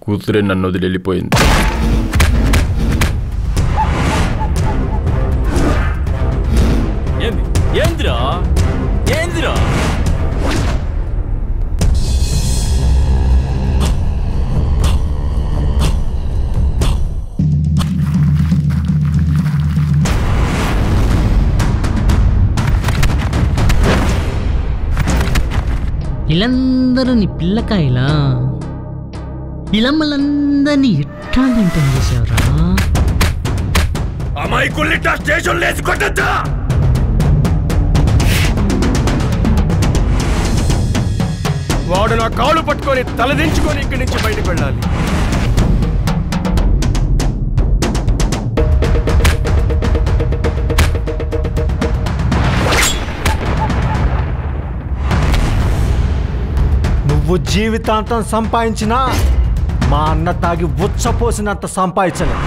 కూతురే నన్ను వదిలి వెళ్ళిపోయింది ఏంది ఏందిరా ఏందిరా వీళ్ళందరూ నీ పిల్లకాయలా ఇలమ్మలందరినీ ఎట్లా మెయింటైన్ చేసావురా అమాయకుల్ని స్టేషన్ లేచి కొట్టద్దా వాడు నా కాలు పట్టుకొని తలదించుకొని ఇక్కడి నుంచి బయటకు వెళ్ళాలి నువ్వు జీవితాంతం సంపాదించినా మా అన్న తాగి ఉచ్చపోసినంత సంపాదించలేదు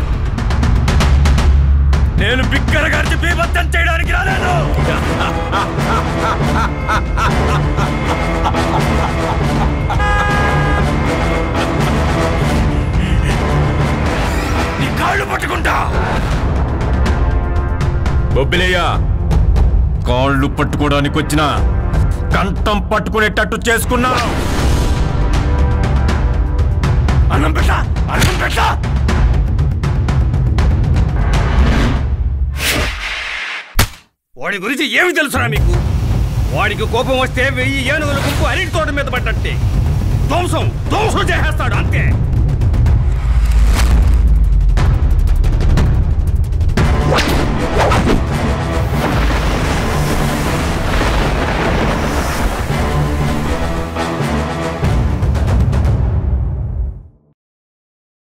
నేను బిక్కర గారి బీభత్సం చేయడానికి రాలేదు నీ కాళ్ళు పట్టుకుంటా బొబ్బిలయ్య కాళ్ళు పట్టుకోవడానికి వచ్చిన కంఠం పట్టుకునేటట్టు చేసుకున్నా అన్నం పెట్ట అన్నం పెట్ట వాడి గురించి ఏమి తెలుసురా మీకు వాడికి కోపం వస్తే వెయ్యి ఏనుగుల గుంపు అరటి తోట మీద పడ్డట్టే ధ్వంసం ధ్వంసం చేసేస్తాడు అంతే